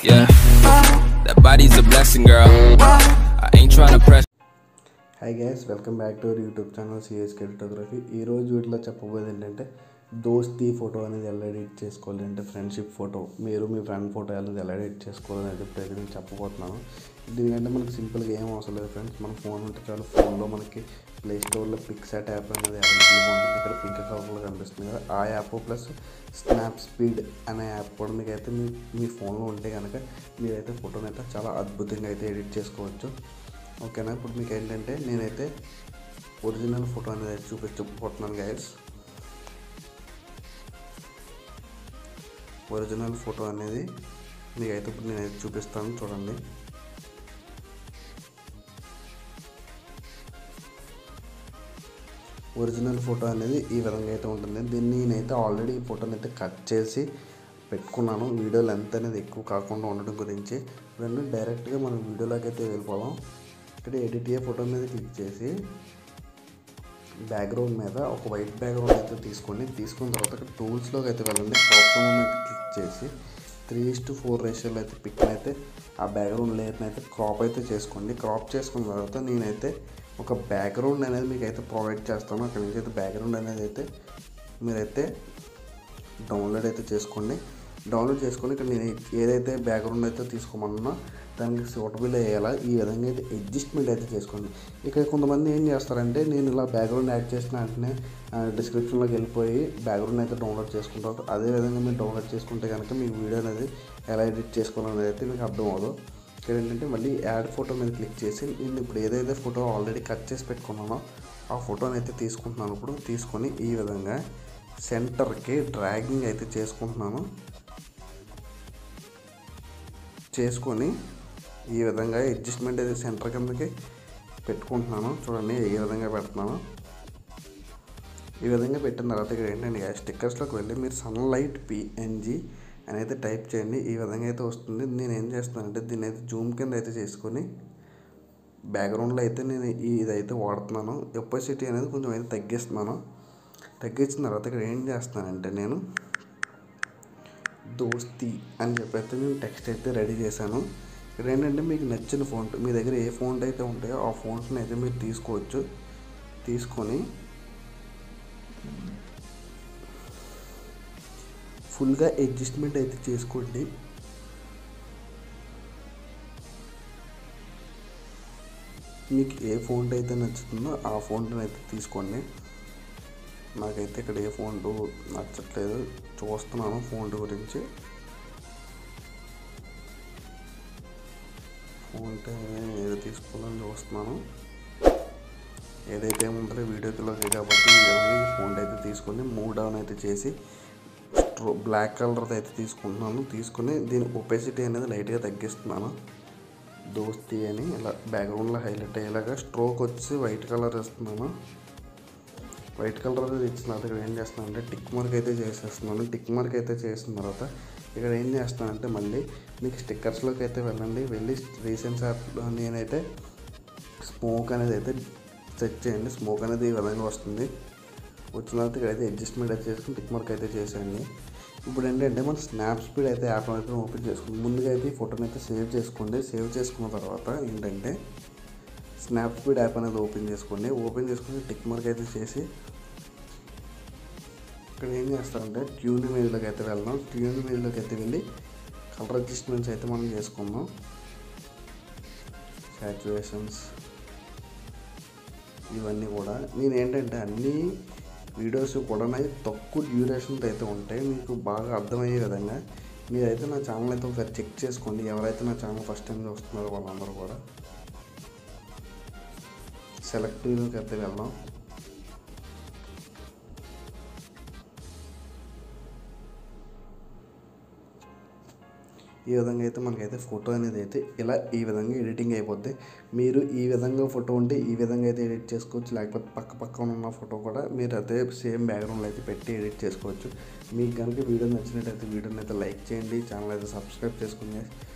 Yeah, that body's a blessing, girl. I ain't tryna press. Hi guys welcome back to our YouTube channel CSK photography ఈ రోజు వీటిలో చెప్పబోయేది ఏంటంటే దోస్తీ photo అనేది ఎలా ఎడిట్ చేసుకోవాలి అంటే ఫ్రెండ్షిప్ ఫోటో మీరు మీ ఫ్రెండ్ ఫోటో అనేది ఎలా ఎడిట్ చేసుకోవాలి అని చెప్పి అయితే నేను చెప్పబోతున్నాను దీనికంటే మనకి సింపుల్గా ఏం అవసరం లేదు ఫ్రెండ్స్ మన ఫోన్ ఉంటే చాలు ఫోన్లో మనకి ప్లే స్టోర్లో పిక్సాట్ యాప్ అనేది అవైలబుల్గా ఉంటుంది ఇక్కడ పింక్ కలర్లో కనిపిస్తుంది కదా ఆ యాప్ ప్లస్ స్నాప్ స్పీడ్ అనే యాప్ కూడా మీకు అయితే మీ మీ ఫోన్లో ఉంటే కనుక మీరైతే ఫోటోని అయితే చాలా అద్భుతంగా అయితే ఎడిట్ చేసుకోవచ్చు ఓకేనా ఇప్పుడు మీకు ఏంటంటే నేనైతే ఒరిజినల్ ఫోటో అనేది అయితే చూపించబోతున్నాను గైడ్స్ ఒరిజినల్ ఫోటో అనేది మీకైతే ఇప్పుడు నేనైతే చూపిస్తాను చూడండి ఒరిజినల్ ఫోటో అనేది ఈ విధంగా అయితే ఉంటుంది దీన్ని నేనైతే ఆల్రెడీ ఈ ఫోటోని అయితే కట్ చేసి పెట్టుకున్నాను వీడియో లెంత్ అనేది ఎక్కువ కాకుండా ఉండడం గురించి ఇప్పుడు డైరెక్ట్గా మనం వీడియోలోకి అయితే వెళ్ళిపోదాం ఇక్కడ ఎడిట్ ఏ ఫోటో మీద క్లిక్ చేసి బ్యాక్గ్రౌండ్ మీద ఒక వైట్ బ్యాక్గ్రౌండ్ అయితే తీసుకోండి తీసుకున్న తర్వాత ఇక్కడ టూల్స్లోకి అయితే వెళ్ళండి క్రాప్ మీద క్లిక్ చేసి త్రీ ఇస్ టు ఫోర్ రేషియోలో అయితే పిక్ అయితే ఆ బ్యాక్గ్రౌండ్ లేయర్ని అయితే క్రాప్ అయితే చేసుకోండి క్రాప్ చేసుకున్న తర్వాత నేనైతే ఒక బ్యాక్గ్రౌండ్ అనేది మీకు అయితే ప్రొవైడ్ చేస్తాను అక్కడ నుంచి అయితే బ్యాక్గ్రౌండ్ అనేది అయితే మీరైతే డౌన్లోడ్ అయితే చేసుకోండి డౌన్లోడ్ చేసుకొని ఇక్కడ నేను ఏదైతే బ్యాక్గ్రౌండ్ అయితే తీసుకోమన్నా దానికి సూటబుల్ అయ్యేలా ఈ విధంగా అయితే అడ్జస్ట్మెంట్ అయితే చేసుకోండి ఇక్కడ కొంతమంది ఏం చేస్తారంటే నేను ఇలా బ్యాక్గ్రౌండ్ యాడ్ చేసిన వెంటనే డిస్క్రిప్షన్లోకి వెళ్ళిపోయి బ్యాక్గ్రౌండ్ అయితే డౌన్లోడ్ చేసుకుంటారు అదే విధంగా మీరు డౌన్లోడ్ చేసుకుంటే కనుక మీకు వీడియో అనేది ఎలా ఎడిట్ చేసుకోవాలనేది అయితే మీకు అర్థం అవ్వదు ఇక్కడ ఏంటంటే మళ్ళీ యాడ్ ఫోటో మీద క్లిక్ చేసి నేను ఇప్పుడు ఏదైతే ఫోటో ఆల్రెడీ కట్ చేసి పెట్టుకున్నానో ఆ ఫోటోని అయితే తీసుకుంటున్నాను ఇప్పుడు తీసుకొని ఈ విధంగా సెంటర్కి డ్రాగింగ్ అయితే చేసుకుంటున్నాను చేసుకొని ఈ విధంగా అడ్జస్ట్మెంట్ అయితే సెంటర్ కిందకి పెట్టుకుంటున్నాను చూడండి ఏ విధంగా పెడుతున్నాను ఈ విధంగా పెట్టిన తర్వాత ఇక్కడ ఏంటంటే స్టిక్కర్స్లోకి వెళ్ళి మీరు సన్లైట్ పిఎన్జి అని అయితే టైప్ చేయండి ఈ విధంగా అయితే వస్తుంది నేను ఏం చేస్తానంటే దీన్ని అయితే జూమ్ కింద అయితే చేసుకొని బ్యాక్గ్రౌండ్లో అయితే నేను ఈ- ఇదైతే వాడుతున్నాను ఒపాసిటీ అనేది కొంచెం అయితే తగ్గిస్తున్నాను తగ్గించిన తర్వాత ఇక్కడ ఏం చేస్తానంటే నేను దోస్తి అని చెప్పి అయితే నేను టెక్స్ట్ అయితే రెడీ చేశాను ఇక్కడ ఏంటంటే మీకు నచ్చిన ఫోన్ మీ దగ్గర ఏ ఫోన్ అయితే ఉంటాయో ఆ ఫోన్స్ని అయితే మీరు తీసుకోవచ్చు తీసుకొని ఫుల్గా అడ్జస్ట్మెంట్ అయితే చేసుకోండి మీకు ఏ ఫోన్ అయితే నచ్చుతుందో ఆ ఫోన్ అయితే తీసుకోండి నాకైతే ఇక్కడ ఏ ఫోన్ నచ్చట్లేదు చూస్తున్నాను ఫోన్ గురించి ఫోన్ ఏది తీసుకోవాలని చూస్తున్నాను ఏదైతే ఉంటుందో వీడియోలోకి కాబట్టి ఈ ఫోన్ అయితే తీసుకొని మూవ్ డౌన్ అయితే చేసి స్ట్రో బ్లాక్ కలర్ అయితే తీసుకుంటున్నాను తీసుకుని దీని ఒపెసిటీ అనేది లైట్గా తగ్గిస్తున్నాను దోస్తి అని ఇలా బ్యాక్గ్రౌండ్లో హైలైట్ అయ్యేలాగా స్ట్రోక్ వచ్చి వైట్ కలర్ ఇస్తున్నాను వైట్ కలర్ అనేది ఇచ్చిన తర్వాత ఇక్కడ ఏం చేస్తున్నాను అంటే టిక్ మార్క్ అయితే చేసేస్తున్నాను టిక్ మార్క్ అయితే చేసిన తర్వాత ఇక్కడ ఏం చేస్తానంటే మళ్ళీ మీకు స్టిక్కర్స్లోకి అయితే వెళ్ళండి వెళ్ళి రీసెంట్ యాప్లో నేనైతే స్మోక్ అనేది అయితే సెట్ చేయండి స్మోక్ అనేది ఈ విధంగా వస్తుంది వచ్చిన తర్వాత ఇక్కడైతే అడ్జస్ట్మెంట్ అయితే చేసుకుని టిక్ మార్క్ అయితే చేసేయండి ఇప్పుడు ఏంటంటే మనం స్నాప్ స్పీడ్ అయితే యాప్ అయితే ఓపెన్ చేసుకోండి ముందుగా అయితే ఈ ఫోటోని అయితే సేవ్ చేసుకోండి సేవ్ చేసుకున్న తర్వాత ఏంటంటే స్నాప్ స్పీడ్ యాప్ అనేది ఓపెన్ చేసుకోండి ఓపెన్ చేసుకుని టిక్ మార్క్ అయితే చేసి ఇక్కడ ఏం చేస్తారంటే ట్యూన్ మీదలోకి అయితే వెళ్దాం ట్యూన్ మీదలోకి అయితే వెళ్ళి కలర్ అడ్జస్ట్మెంట్స్ అయితే మనం చేసుకుందాం సాచురేషన్స్ ఇవన్నీ కూడా నేను ఏంటంటే అన్ని వీడియోస్ కూడా నాయి తక్కువ డ్యూరేషన్తో అయితే ఉంటాయి మీకు బాగా అర్థమయ్యే విధంగా మీరైతే నా ఛానల్ అయితే ఒకసారి చెక్ చేసుకోండి ఎవరైతే నా ఛానల్ ఫస్ట్ టైం చూస్తున్నారో వాళ్ళందరూ కూడా సెలెక్టివ్లోకి అయితే వెళ్దాం ఈ విధంగా అయితే మనకైతే ఫోటో అనేది అయితే ఇలా ఈ విధంగా ఎడిటింగ్ అయిపోద్ది మీరు ఈ విధంగా ఫోటో ఉంటే ఈ విధంగా అయితే ఎడిట్ చేసుకోవచ్చు లేకపోతే పక్క పక్కన ఉన్న ఫోటో కూడా మీరు అదే సేమ్ బ్యాక్గ్రౌండ్లో అయితే పెట్టి ఎడిట్ చేసుకోవచ్చు మీకు కనుక వీడియో నచ్చినట్టయితే వీడియోని అయితే లైక్ చేయండి ఛానల్ అయితే సబ్స్క్రైబ్ చేసుకుని